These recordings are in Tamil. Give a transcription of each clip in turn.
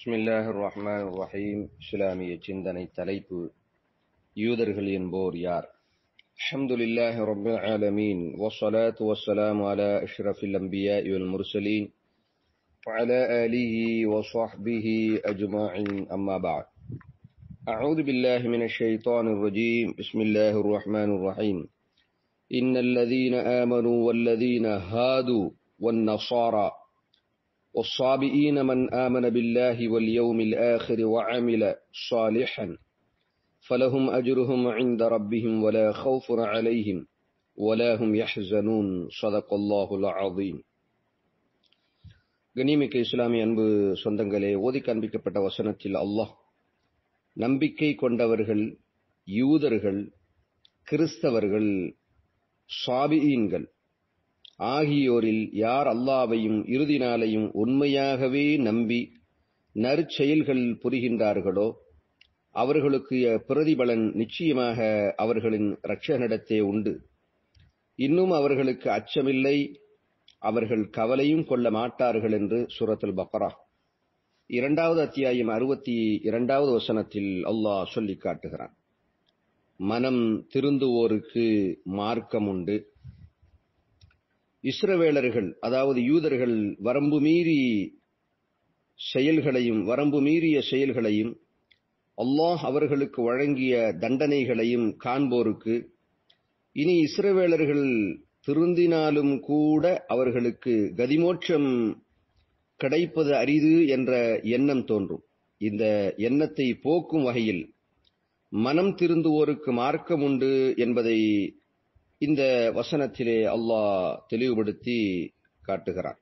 பிஸ்மில்லாஹ் ரஹ்மான் ரஹீம் இஸ்லாமிய சிந்தனை தலைப்பு யூதர்கள் என்போர் யார் அல்ஹம்துலில்லாஹ் ரப்பில் ஆலமீன் வஸ்ஸலாத்து வஸ்ஸலாமு அலா அஷ்ரஃபில் அன்பியாஇ வல் முர்சலீன் وعلى آله وصحبه أجمعين أما بعد أعوذ بالله من الشيطان الرجيم بسم الله الرحمن الرحيم إن الذين آمنوا والذين هادوا والنصارى والصابئين من آمن بالله واليوم الآخر وعمل صالحا فلهم أجرهم عند ربهم ولا خوف عليهم ولا هم يحزنون صدق الله العظيم கனிமிக்க இஸ்லாமிய அன்பு சொந்தங்களே ஓதி காண்பிக்கப்பட்ட வசனத்தில் அல்லாஹ் நம்பிக்கை கொண்டவர்கள் யூதர்கள் கிறிஸ்தவர்கள் சாபியீன்கள் ஆகியோரில் யார் அல்லாவையும் இறுதி நாளையும் உண்மையாகவே நம்பி நற்செயல்கள் புரிகின்றார்களோ அவர்களுக்கு பிரதிபலன் நிச்சயமாக அவர்களின் இரட்சகனிடத்தே உண்டு இன்னும் அவர்களுக்கு அச்சமில்லை அவர்கள் கவலையும் கொள்ள மாட்டார்கள் என்று சூரத்துல் பக்ரா இரண்டாவது அத்தியாயம் அறுபத்தி இரண்டாவது வசனத்தில் அல்லாஹ் சொல்லி காட்டுகிறான் மனம் திருந்துவோருக்கு மார்க்கம் உண்டு இஸ்ரவேலர்கள் அதாவது யூதர்கள் வரம்பு மீறி செயல்களையும் வரம்பு மீறிய செயல்களையும் அல்லாஹ் அவர்களுக்கு வழங்கிய தண்டனைகளையும் காண்போருக்கு இனி இஸ்ரவேலர்கள் திருந்தினாலும் கூட அவர்களுக்கு கதிமோட்சம் கிடைப்பது அரிது என்ற எண்ணம் தோன்றும் இந்த எண்ணத்தை போக்கும் வகையில் மனம் திருந்துவோருக்கு மார்க்கம் உண்டு என்பதை இந்த வசனத்திலே அல்லாஹ் தெளிவுபடுத்தி காட்டுகிறார்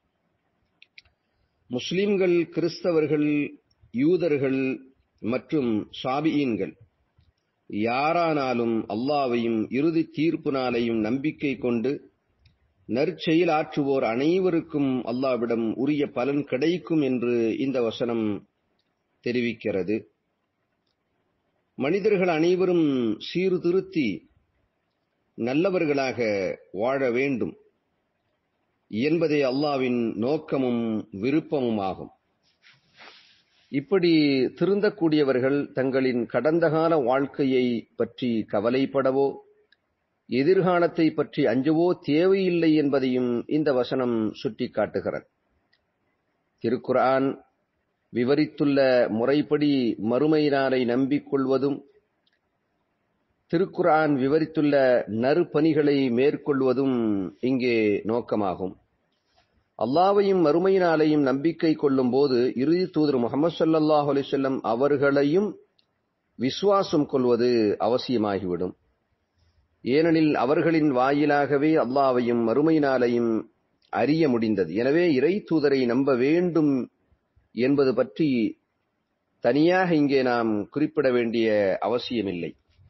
முஸ்லிம்கள் கிறிஸ்தவர்கள் யூதர்கள் மற்றும் சாபியீன்கள் யாரானாலும் அல்லாவையும் இறுதி தீர்ப்பு நாளையும் நம்பிக்கை கொண்டு நற்செயல் ஆற்றுவோர் அனைவருக்கும் அல்லாவிடம் உரிய பலன் கிடைக்கும் என்று இந்த வசனம் தெரிவிக்கிறது மனிதர்கள் அனைவரும் சீர்திருத்தி நல்லவர்களாக வாழ வேண்டும் என்பதே அல்லாவின் நோக்கமும் விருப்பமும் ஆகும் இப்படி திருந்தக்கூடியவர்கள் தங்களின் கடந்த கால வாழ்க்கையை பற்றி கவலைப்படவோ எதிர்காலத்தை பற்றி அஞ்சவோ தேவையில்லை என்பதையும் இந்த வசனம் சுட்டி காட்டுகிறது திருக்குரான் விவரித்துள்ள முறைப்படி மறுமை நாளை நம்பிக்கொள்வதும் திருக்குரான் விவரித்துள்ள நறுபணிகளை மேற்கொள்வதும் இங்கே நோக்கமாகும் அல்லாவையும் மறுமை நாளையும் நம்பிக்கை கொள்ளும் போது இறுதி தூதர் முகமது சல்லாஹ் அலிசல்லம் அவர்களையும் விசுவாசம் கொள்வது அவசியமாகிவிடும் ஏனெனில் அவர்களின் வாயிலாகவே அல்லாவையும் மறுமை நாளையும் அறிய முடிந்தது எனவே இறை தூதரை நம்ப வேண்டும் என்பது பற்றி தனியாக இங்கே நாம் குறிப்பிட வேண்டிய அவசியமில்லை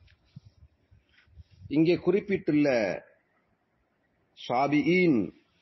இங்கே குறிப்பிட்டுள்ள சாபியின்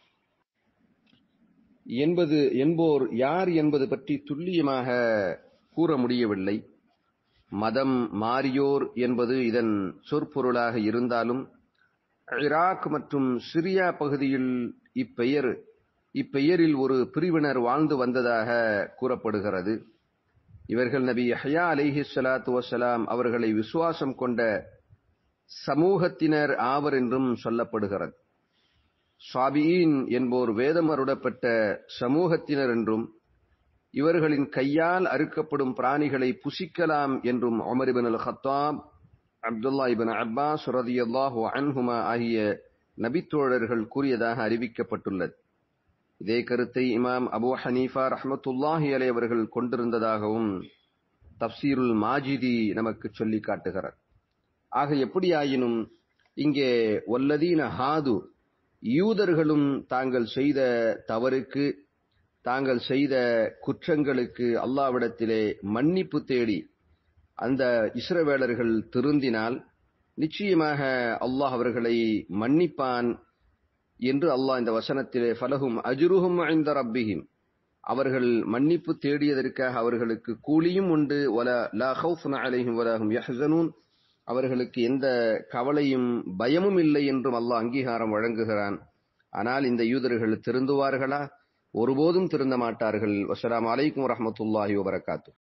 என்பது என்போர் யார் என்பது பற்றி துல்லியமாக கூற முடியவில்லை மதம் மாறியோர் என்பது இதன் சொற்பொருளாக இருந்தாலும் ஈராக் மற்றும் சிரியா பகுதியில் இப்பெயர் இப்பெயரில் ஒரு பிரிவினர் வாழ்ந்து வந்ததாக கூறப்படுகிறது இவர்கள் நபி ஹயா அலிஹி சலாத்து வசலாம் அவர்களை விசுவாசம் கொண்ட சமூகத்தினர் ஆவர் என்றும் சொல்லப்படுகிறது சாபியின் என்போர் வேதமருடப்பட்ட சமூகத்தினர் என்றும் இவர்களின் கையால் அறுக்கப்படும் பிராணிகளை புசிக்கலாம் என்றும் Umar ibn al Khattab Abdullah ibn Abbas ரதியல்லாஹு அன்ஹுமா ஆகிய நபித்தோழர்கள் கூறியதாக அறிவிக்கப்பட்டுள்ளது இதே கருத்தை இமாம் அபு ஹனீஃபா ரஹமத்துல்லாஹி அலை அவர்கள் கொண்டிருந்ததாகவும் தப்சீருல் மாஜிதி நமக்கு சொல்லி காட்டுகிறார் ஆக எப்படியாயினும் இங்கே ஒல்லதீன ஹாது யூதர்களும் தாங்கள் செய்த தவறுக்கு தாங்கள் செய்த குற்றங்களுக்கு அல்லாவிடத்திலே மன்னிப்பு தேடி அந்த இஸ்ரவேலர்கள் திருந்தினால் நிச்சயமாக அல்லாஹ் அவர்களை மன்னிப்பான் என்று அல்லாஹ் இந்த வசனத்திலே ஃபலஹும் அஜுருஹும் ஐந்த ரப்பிஹிம் அவர்கள் மன்னிப்பு தேடியதற்காக அவர்களுக்கு கூலியும் உண்டு வல லா ஹவுஃபுன் அலைஹிம் வலஹும் யஹ்சனூன் அவர்களுக்கு எந்த கவலையும் பயமும் இல்லை என்றும் அல்லாஹ் அங்கீகாரம் வழங்குகிறான் ஆனால் இந்த யூதர்கள் திருந்துவார்களா ஒருபோதும் திருந்த மாட்டார்கள் வசலாம் அலைக்கும் வரமத்துல்லாஹி வபரகாத்து